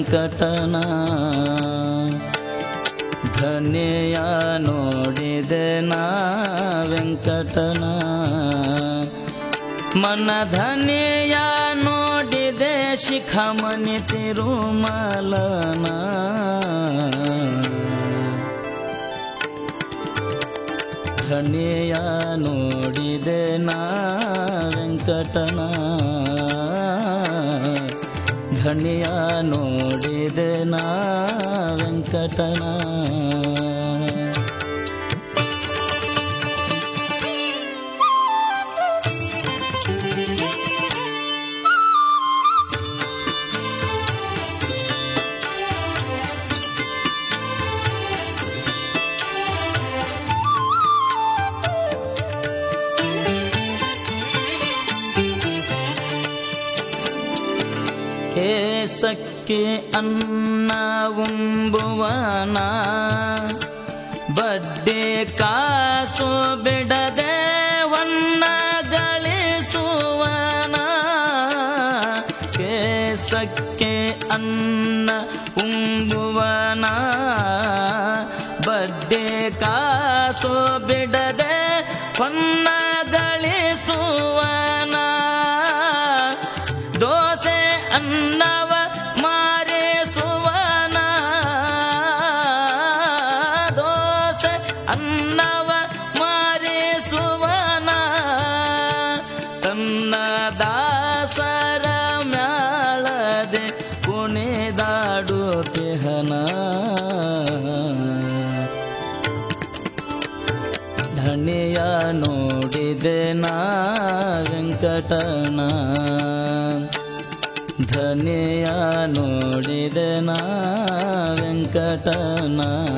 ವೆಂಕಟನ ಧನ್ಯ ನೋಡಿದೆ ನಾ ವೆಂಕಟನ ಮನ ಧನ್ಯ ನೋಡಿದೆ ಶಿಖಮಣಿ ತಿರುಮಲನ ಧನ್ಯ ನೋಡಿದೆ ನಾ ವೆಂಕಟನ ಧನ್ಯ ನೋಡಿದೆ ನಾ ವೆಂಕಟನ ಕೇಸಕ್ಕೆ ಅನ್ನ ಉಂಬುವನ ಬಡ್ಡೆ ಕಾಸು ಬಿಡದೆ ವನ್ನ ಗಳಿಸುವನ ಕೇಸಕ್ಕೆ ಅನ್ನ ಉಂಬುವನ ಬಡ್ಡೆ ಕಾಸು ಬಿಡದೆ ವನ್ನ ಗಳಿಸುವನ ದೋಸೆ ಅನ್ನವ ಮಾರಿಸುವನ ದೋಸೆ ಅನ್ನವ ಮಾರಿಸುವನ ತನ್ನ ದಾಸರ ಮ್ಯಾಳದೆ ಕುಣಿದಾಡುತ್ತಿಹನ ಧನಿಯ ನೋಡಿದೆ ನಾ ವೆಂಕಟನ ಧನಿಯ ನೋಡಿದೆ ನಾ ವೆಂಕಟನ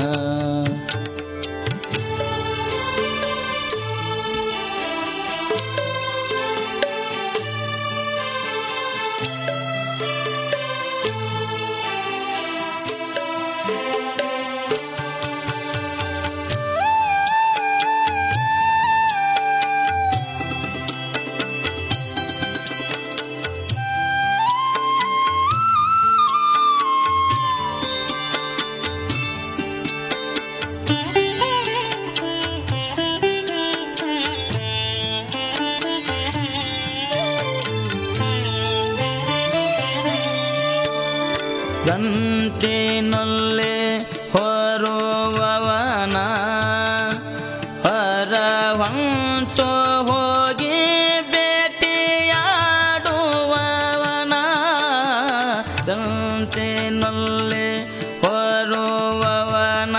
ಗಂಟಿನೊಲ್ಲೆ ಹೊರುವವನ ಹೊರ ಹೊಂಟು ಹೋಗಿ ಭೇಟಿಯಾಡುವವನ ಗಂಟಿನೊಲ್ಲೆ ಹೊರುವವನ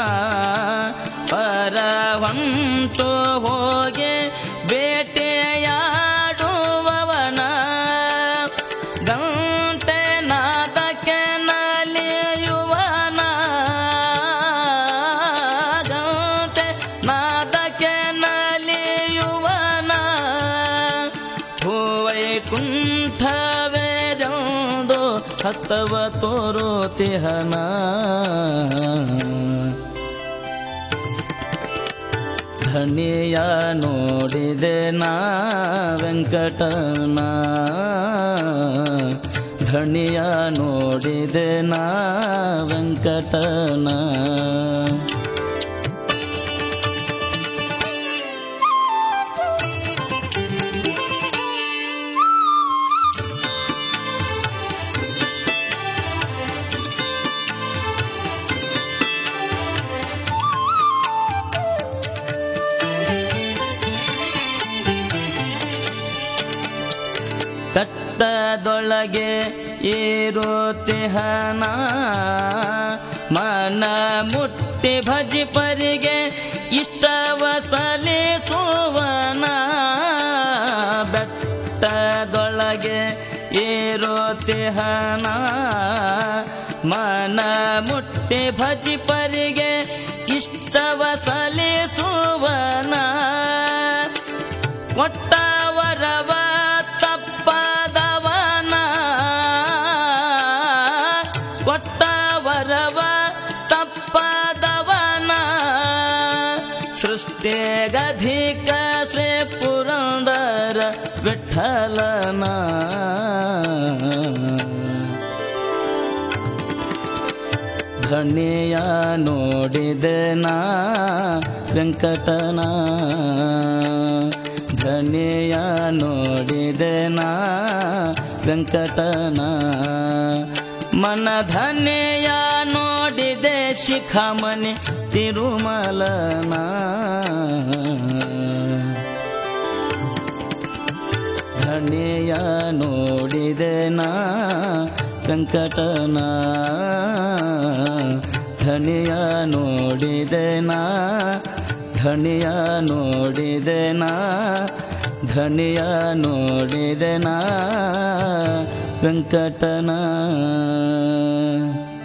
ಹೊರ ಹೊಂಟು ಹೋಗಿ ಬೇಟೆಯಾಡುವವನ ಗಂಟೆ ನಾದಕ್ಕೆ ನಲಿಯುವನ ಗಂಟೆ ನಾದಕ್ಕೆ ನಲಿಯುವನ ಕುಂಠವೇದೆಂದು ಹಸ್ತವ ತೋರುತಿಹನ ಧನಿಯ ನೋಡಿದೆ ನಾ ವೆಂಕಟನ ಧನಿಯ ನೋಡಿದೆ ನಾ ವೆಂಕಟನ ಕಟ್ಟದೊಳಗೆ ಏರುತಿಹನ ಮನ ಮುಟ್ಟಿ ಭಜಿ ಪರಿಗೆ ಇಷ್ಟವ ಸಲಿಸುವನ ಬೆಟ್ಟದೊಳಗೆ ಏರುತಿಹನ ಮನ ಮುಟ್ಟಿ ಭಜಿ ಪರಿಗೆ ಇಷ್ಟವ ಸಲಿಸುವನ ಒಟ್ಟವರವ ತಪ್ಪದವನ ಒಟ್ಟವರವ ತಪ್ಪದವನ ಸೃಷ್ಟಿಗಧಿಕ ಶ್ರೀ ಪುರಂದರ ವಿಠಲನ ಧಣಿಯ ನೋಡಿದೆ ನಾ ವೆಂಕಟನ ಧಣಿಯ ನೋಡಿದೆ ನಾ ವೆಂಕಟನ ಮನ ಧನೆಯ ನೋಡಿದೆ ಶಿಖಾಮಣಿ ತಿರುಮಲನ ಧಣಿಯ ನೋಡಿದೆ ನಾ ವೆಂಕಟನ ಧಣಿಯ ನೋಡಿದೆ ನಾ ಧಣಿಯ ನೋಡಿದೆ ನಾ ಧಣಿಯ ನೋಡಿದೆ ನಾ ವೆಂಕಟನ